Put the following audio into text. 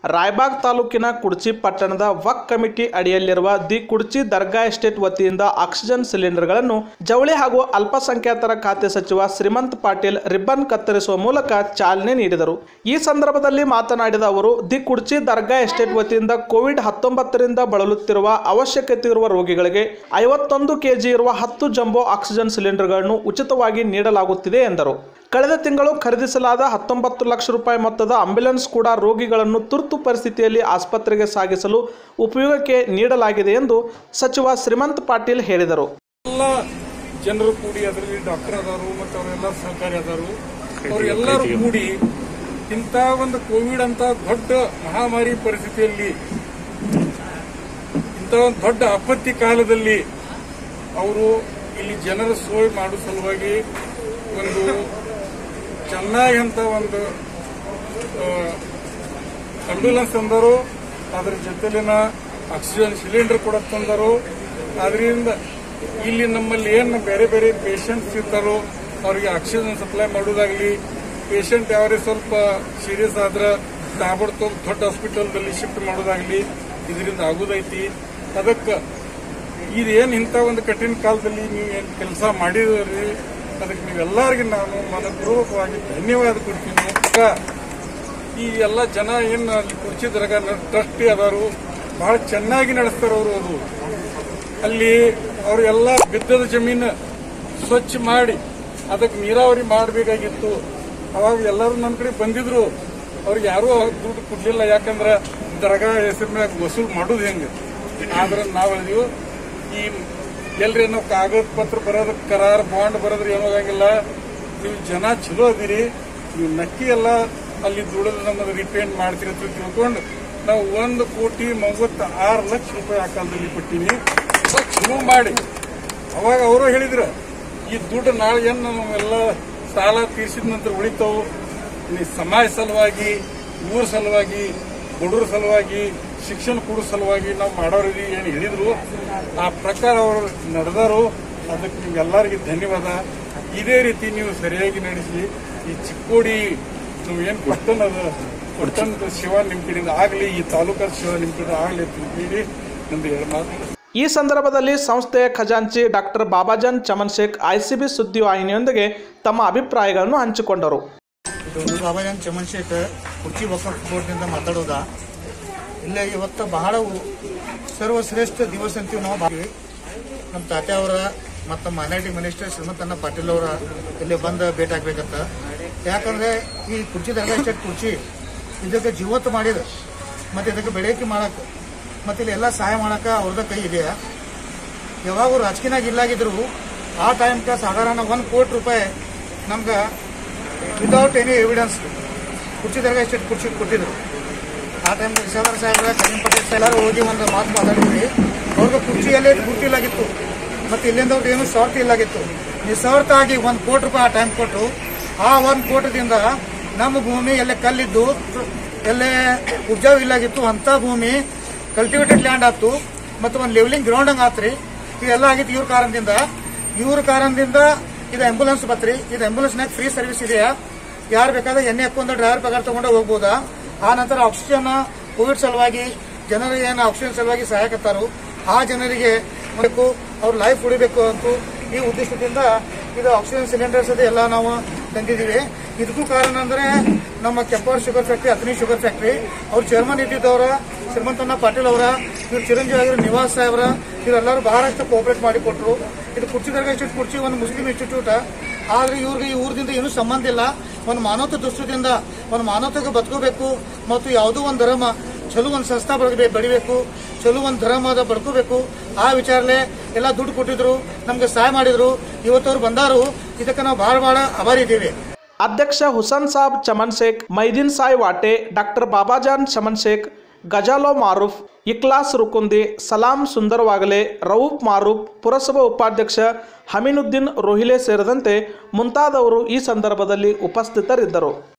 ರಾಯಬಾಗ್ ತಾಲೂಕಿನ ಕುಡ್ಚಿ ಪಟ್ಟಣದ ವಕ್ ಕಮಿಟಿ ಅಡಿಯಲ್ಲಿರುವ ದಿ ಕುಡ್ಚಿ ದರ್ಗಾ ಎಸ್ಟೇಟ್ ವತಿಯಿಂದ ಆಕ್ಸಿಜನ್ ಸಿಲಿಂಡರ್ಗಳನ್ನು ಜವಳಿ ಹಾಗೂ ಅಲ್ಪಸಂಖ್ಯಾತರ ಖಾತೆ ಸಚಿವ ಶ್ರೀಮಂತ್ ಪಾಟೀಲ್ ರಿಬ್ಬನ್ ಕತ್ತರಿಸುವ ಮೂಲಕ ಚಾಲನೆ ನೀಡಿದರು ಈ ಸಂದರ್ಭದಲ್ಲಿ ಮಾತನಾಡಿದ ಅವರು ದಿ ಕುಡ್ಚಿ ದರ್ಗಾ ಎಸ್ಟೇಟ್ ವತಿಯಿಂದ ಕೋವಿಡ್ ಹತ್ತೊಂಬತ್ತರಿಂದ ಬಳಲುತ್ತಿರುವ ಅವಶ್ಯಕತೆ ಇರುವ ರೋಗಿಗಳಿಗೆ ಐವತ್ತೊಂದು ಕೆಜಿ ಇರುವ ಹತ್ತು ಜಂಬೋ ಆಕ್ಸಿಜನ್ ಸಿಲಿಂಡರ್ಗಳನ್ನು ಉಚಿತವಾಗಿ ನೀಡಲಾಗುತ್ತಿದೆ ಎಂದರು ಕಳೆದ ತಿಂಗಳು ಖರೀದಿಸಲಾದ ಹತ್ತೊಂಬತ್ತು ಲಕ್ಷ ರೂಪಾಯಿ ಮೊತ್ತದ ಆಂಬ್ಯುಲೆನ್ಸ್ ಕೂಡ ರೋಗಿಗಳನ್ನು ತುರ್ತು ಪರಿಸ್ಥಿತಿಯಲ್ಲಿ ಆಸ್ಪತ್ರೆಗೆ ಸಾಗಿಸಲು ಉಪಯೋಗಕ್ಕೆ ನೀಡಲಾಗಿದೆ ಎಂದು ಸಚಿವ ಶ್ರೀಮಂತ್ ಪಾಟೀಲ್ ಹೇಳಿದರು ಎಲ್ಲ ಜನರು ಕೂಡಿ ಅದರಲ್ಲಿ ಡಾಕ್ಟರ್ ಅದಾರು ಮತ್ತು ಅವರೆಲ್ಲ ಸಹಕಾರಿ ಅದಾರು ಅವರೆಲ್ಲರೂ ಕೂಡಿ ಇಂಥ ಒಂದು ಕೋವಿಡ್ ಅಂತ ದೊಡ್ಡ ಮಹಾಮಾರಿ ಪರಿಸ್ಥಿತಿಯಲ್ಲಿ ಇಂಥ ಒಂದು ದೊಡ್ಡ ಆಪತ್ತಿ ಕಾಲದಲ್ಲಿ ಅವರು ಇಲ್ಲಿ ಜನರ ಸೋಯ್ ಮಾಡೋ ಸಲುವಾಗಿ ಒಂದು ಚೆನ್ನಾಗಿ ಅಂತ ಒಂದು ಆಂಬ್ಯುಲೆನ್ಸ್ ತಂದರು ಅದ್ರ ಜೊತೆಲಿನ ಆಕ್ಸಿಜನ್ ಸಿಲಿಂಡರ್ ಕೂಡ ತಂದರು ಅದರಿಂದ ಇಲ್ಲಿ ನಮ್ಮಲ್ಲಿ ಏನು ಬೇರೆ ಬೇರೆ ಪೇಷಂಟ್ಸ್ ಇರ್ತಾರೋ ಅವ್ರಿಗೆ ಆಕ್ಸಿಜನ್ ಸಪ್ಲೈ ಮಾಡೋದಾಗ್ಲಿ ಪೇಷಂಟ್ ಯಾವ್ರೆ ಸ್ವಲ್ಪ ಸೀರಿಯಸ್ ಆದ್ರೆ ತಾಬಡ್ತೋಗ್ ದೊಡ್ಡ ಹಾಸ್ಪಿಟಲ್ದಲ್ಲಿ ಶಿಫ್ಟ್ ಮಾಡೋದಾಗ್ಲಿ ಇದರಿಂದ ಆಗೋದೈತಿ ಅದಕ್ಕೆ ಇದೇನು ಇಂಥ ಒಂದು ಕಠಿಣ ಕಾಲದಲ್ಲಿ ನೀವು ಏನು ಕೆಲಸ ಮಾಡಿದ್ರಿ ಅದಕ್ಕೆ ನೀವೆಲ್ಲರಿಗೂ ನಾನು ಮನಪೂರ್ವಕವಾಗಿ ಧನ್ಯವಾದ ಕೊಡ್ತೀನಿ ಈಗ ಈ ಎಲ್ಲ ಜನ ಏನು ಅಲ್ಲಿ ಕುರ್ಚಿದ್ರಾಗ ಟ್ರಸ್ಟಿ ಅದಾರು ಬಹಳ ಚೆನ್ನಾಗಿ ನಡೆಸ್ತಾರೆ ಅವರು ಅದು ಅಲ್ಲಿ ಅವರು ಎಲ್ಲ ಬಿದ್ದದ ಜಮೀನು ಸ್ವಚ್ಛ ಮಾಡಿ ಅದಕ್ಕೆ ನೀರಾವರಿ ಮಾಡಬೇಕಾಗಿತ್ತು ಅವಾಗ ಎಲ್ಲರೂ ನನ್ನ ಕಡೆ ಬಂದಿದ್ರು ಅವ್ರಿಗೆ ಯಾರೂ ಅವಾಗ ದುಡ್ಡು ಕೊಡ್ಲಿಲ್ಲ ಯಾಕಂದ್ರೆ ದರ್ಗಾ ಹೆಸರು ಮ್ಯಾಗ ವಸೂಲ್ ಮಾಡೋದು ಹೆಂಗೆ ಆದ್ರೆ ನಾವು ಹೇಳಿದ್ವಿ ಈ ಎಲ್ರಿ ನಾವು ಕಾಗದ ಪತ್ರ ಬರೋದಕ್ಕೆ ಕರಾರ್ ಬಾಂಡ್ ಬರೋದ್ರ ಏನೂ ಆಗಂಗಿಲ್ಲ ನೀವು ಜನ ಚಲೋ ಅದೀರಿ ನೀವು ನಕ್ಕಿ ಎಲ್ಲ ಅಲ್ಲಿ ದುಡಿದು ನಮ್ಮದು ರಿಪೇಂಟ್ ಮಾಡ್ತೀರಿ ಅಂತ ತಿಳ್ಕೊಂಡು ನಾವು ಒಂದು ಕೋಟಿ ಮೂವತ್ತ ಆರು ಲಕ್ಷ ರೂಪಾಯಿ ಆ ಕಾಲದಲ್ಲಿ ಕೊಟ್ಟಿನಿ ಶುರು ಮಾಡಿ ಅವಾಗ ಅವರು ಹೇಳಿದ್ರು ಈ ದುಡ್ಡು ನಾಳೆ ಏನು ನಾವೆಲ್ಲ ಸಾಲ ತೀರಿಸಿದ ನಂತರ ಉಳಿತಾವು ಈ ಸಮಾಜ ಸಲುವಾಗಿ ಊರ ಸಲುವಾಗಿ ಬಡವ್ರ ಸಲುವಾಗಿ ಶಿಕ್ಷಣ ಕೊಡೋ ಸಲುವಾಗಿ ನಾವು ಮಾಡೋರಿಗೆ ಏನು ಹೇಳಿದ್ರು ಆ ಪ್ರಕಾರ ಅವರು ನಡೆದಾರು ಅದಕ್ಕೆ ನಿಮ್ಗೆಲ್ಲರಿಗೆ ಧನ್ಯವಾದ ಇದೇ ರೀತಿ ನೀವು ಸರಿಯಾಗಿ ನಡೆಸಿ ಈ ಚಿಕ್ಕೋಡಿ ನೀವು ಏನು ಕೊಟ್ಟನದ ಕೊಟ್ಟಂತ ಶಿವ ನಿಮ್ಮ ಕಡೆಯಿಂದ ಆಗಲಿ ಈ ತಾಲೂಕದ ಶಿವ ನಿಮ್ಮ ಕಡೆ ಆಗಲಿ ಅಂತ ಹೇಳಿ ನಮ್ದು ಎರಡು ಮಾತು ಈ ಸಂದರ್ಭದಲ್ಲಿ ಸಂಸ್ಥೆಯ ಖಜಾಂಚಿ ಡಾಕ್ಟರ್ ಬಾಬಾಜಾನ್ ಚಮನ್ ಶೇಖ್ ಐಸಿಬಿ ಸುದ್ದಿವಾಹಿನಿಯೊಂದಿಗೆ ತಮ್ಮ ಅಭಿಪ್ರಾಯಗಳನ್ನು ಹಂಚಿಕೊಂಡರು ಇದು ಬಾಬಾಜಾನ್ ಚಮನ್ಶೇಖರ್ ಕುರ್ಚಿ ವಕಫ್ ಬೋರ್ಡ್ನಿಂದ ಮಾತಾಡೋದ ಇಲ್ಲ ಇವತ್ತು ಬಹಳ ಉ- ಸರ್ವಶ್ರೇಷ್ಠ ದಿವಸ ಅಂತೀವಿ ನಾವು ಭಾವಿ ನಮ್ಮ ತಾತೆ ಅವರ ಮತ್ತು ಮೈನಾರಿಟಿ ಮಿನಿಸ್ಟರ್ ಶ್ರೀಮಂತಣ್ಣ ಪಾಟೀಲ್ ಅವರ ಇಲ್ಲಿ ಬಂದು ಭೇಟಿ ಆಗ್ಬೇಕಂತ ಯಾಕಂದ್ರೆ ಈ ಕುರ್ಚಿ ದರ್ಗಾ ಎಸ್ಟೇಟ್ ಕುರ್ಚಿ ಇದಕ್ಕೆ ಜೀವತ್ತು ಮಾಡಿದ ಮತ್ತು ಇದಕ್ಕೆ ಬೆಳಕಿಗೆ ಮಾಡಕ್ಕೆ ಮತ್ತು ಇಲ್ಲಿ ಎಲ್ಲ ಸಹಾಯ ಮಾಡಕ್ಕೆ ಅವ್ರದ ಕೈ ಇದೆ ಯಾವಾಗ ರಾಜಕೀಯನಾಗ ಇಲ್ಲಾಗಿದ್ರು ಆ ಟೈಮ್ಗೆ ಸಾಧಾರಣ ಒಂದು ಕೋಟಿ ರೂಪಾಯಿ ನಮ್ಗೆ ವಿತೌಟ್ ಎನಿ ಎವಿಡೆನ್ಸ್ ಕುರ್ಚಿ ದರ್ಗಾ ಎಸ್ಟೇಟ್ ಕುರ್ಚಿ ಕೊಟ್ಟಿದ್ರು ಆ ಟೈಮ್ ರಿಸರ್ವರ್ ಸಾಹೇಬ್ರ ಕರೀಂ ಪಟೇಲ್ ಸಾಹೇಬ್ ಎಲ್ಲರೂ ಹೋಗಿ ಒಂದು ಮಾತು ಮಾತಾಡಿದ್ವಿ ಅವ್ರಿಗೆ ಕುರ್ಚಿಯಲ್ಲೇ ಗುರ್ತಿಲ್ಲಾಗಿತ್ತು ಮತ್ತು ಇಲ್ಲಿಂದ ಅವ್ರಿಗೆ ಏನು ಸ್ವಾರ್ಥ ಇಲ್ಲಾಗಿತ್ತು ನಿಸ್ವಾರ್ಥ ಆಗಿ ಒಂದು ಕೋಟಿ ರೂಪಾಯಿ ಆ ಟೈಮ್ ಕೊಟ್ಟು ಆ ಒಂದು ಕೋಟದಿಂದ ನಮ್ಮ ಭೂಮಿ ಎಲ್ಲೇ ಕಲ್ಲಿದ್ದು ಎಲ್ಲೇ ಉಬ್ಜಾವ್ ಇಲ್ಲಾಗಿತ್ತು ಅಂಥ ಭೂಮಿ ಕಲ್ಟಿವೇಟೆಡ್ ಲ್ಯಾಂಡ್ ಆಯ್ತು ಮತ್ತು ಒಂದು ಲೆವೆಲಿಂಗ್ ಗ್ರೌಂಡ್ ಹಂಗೆ ಆತ್ರಿ ಇದೆಲ್ಲ ಆಗಿತ್ತು ಇವ್ರ ಕಾರಣದಿಂದ ಇವ್ರ ಕಾರಣದಿಂದ ಇದು ಆಂಬುಲೆನ್ಸ್ ಬತ್ರಿ ಇದು ಆಂಬುಲೆನ್ಸ್ನಾಗ ಫ್ರೀ ಸರ್ವಿಸ್ ಇದೆಯಾ ಯಾರು ಬೇಕಾದ್ರೆ ಎಣ್ಣೆ ಹಾಕೊಂಡು ಡ್ರೈವರ್ ಪಗಾರ ತಗೊಂಡು ಹೋಗ್ಬೋದಾ ಆ ನಂತರ ಆಕ್ಸಿಜನ್ ಕೋವಿಡ್ ಸಲುವಾಗಿ ಜನರು ಏನು ಆಕ್ಸಿಜನ್ ಸಲುವಾಗಿ ಸಹಾಯಕತ್ತಾರು ಆ ಜನರಿಗೆ ಬೇಕು ಅವ್ರ ಲೈಫ್ ಉಳಿಬೇಕು ಅಂತ ಈ ಉದ್ದೇಶದಿಂದ ಇದು ಆಕ್ಸಿಜನ್ ಸಿಲಿಂಡರ್ಸ್ ಅದು ಎಲ್ಲ ನಾವು ತಂದಿದ್ದೀವಿ ಇದಕ್ಕೂ ಕಾರಣ ಅಂದ್ರೆ ನಮ್ಮ Kempwad sugar factory Athani sugar factory ಅವ್ರ ಚೇರ್ಮನ್ ಇದ್ದಿದ್ದವರ ಶ್ರೀಮಂತಣ್ಣ ಪಾಟೀಲ್ ಅವರ ಇವ್ರು ಚಿರಂಜೀವಿ ಆಗಿರೋ ನಿವಾಸ್ ಸಾಹೇಬ್ರ ಇವರೆಲ್ಲರೂ ಬಹಳಷ್ಟು ಕೋಆಪರೇಟ್ ಮಾಡಿ ಕೊಟ್ಟರು ಇದು ಕುರ್ಚಿ ದರ್ಗಾ ಇನ್ಸ್ಟಿಟ್ಯೂಟ್ ಕುರ್ಚಿ ಒಂದು ಮುಸ್ಲಿಂ ಇನ್ಸ್ಟಿಟ್ಯೂಟ್ ಆದ್ರೆ ಇವ್ರಿಗೆ ಈ ಊರದಿಂದ ಏನೂ ಸಂಬಂಧ ಇಲ್ಲ ಒಂದು ಮಾನವತೆ ದೃಷ್ಟಿಯಿಂದ ಒಂದು ಮಾನವತೆಗೆ ಬದುಕೋಬೇಕು ಮತ್ತು ಯಾವುದೋ ಒಂದು ಧರ್ಮ ಚಲೋ ಒಂದು ಸಂಸ್ಥಾ ಬೆಳಗ್ಗೆ ಬೆಳಿಬೇಕು ಚಲೋ ಒಂದು ಧರ್ಮದ ಬಡ್ಕೋಬೇಕು ಆ ವಿಚಾರಲೆ ಎಲ್ಲ ದುಡ್ಡು ಕೊಟ್ಟಿದ್ರು ನಮ್ಗೆ ಸಹಾಯ ಮಾಡಿದ್ರು ಇವತ್ತವ್ರು ಬಂದಾರು ಇದಕ್ಕೆ ನಾವು ಬಹಳ ಬಹಳ ಆಭಾರಿ ಇದ್ದೀವಿ ಅಧ್ಯಕ್ಷ ಹುಸನ್ ಸಾಬ್ ಚಮನ್ ಶೇಖ್ ಮೈದೀನ್ ಸಾಯ್ ವಾಟೆ ಡಾಕ್ಟರ್ ಬಾಬಾಜಾನ್ ಚಮನ್ ಶೇಖ್ ಗಜಾಲೋ ಮಾರೂಫ್ ಇಕ್ಲಾಸ್ ರುಕುಂದಿ ಸಲಾಂ ಸುಂದರವಾಗಲೆ ರೌಫ್ ಮಾರೂಫ್ ಪುರಸಭಾ ಉಪಾಧ್ಯಕ್ಷ ಹಮೀನುದ್ದೀನ್ ರೋಹಿಲೆ ಸೇರಿದಂತೆ ಮುಂತಾದವರು ಈ ಸಂದರ್ಭದಲ್ಲಿ ಉಪಸ್ಥಿತರಿದ್ದರು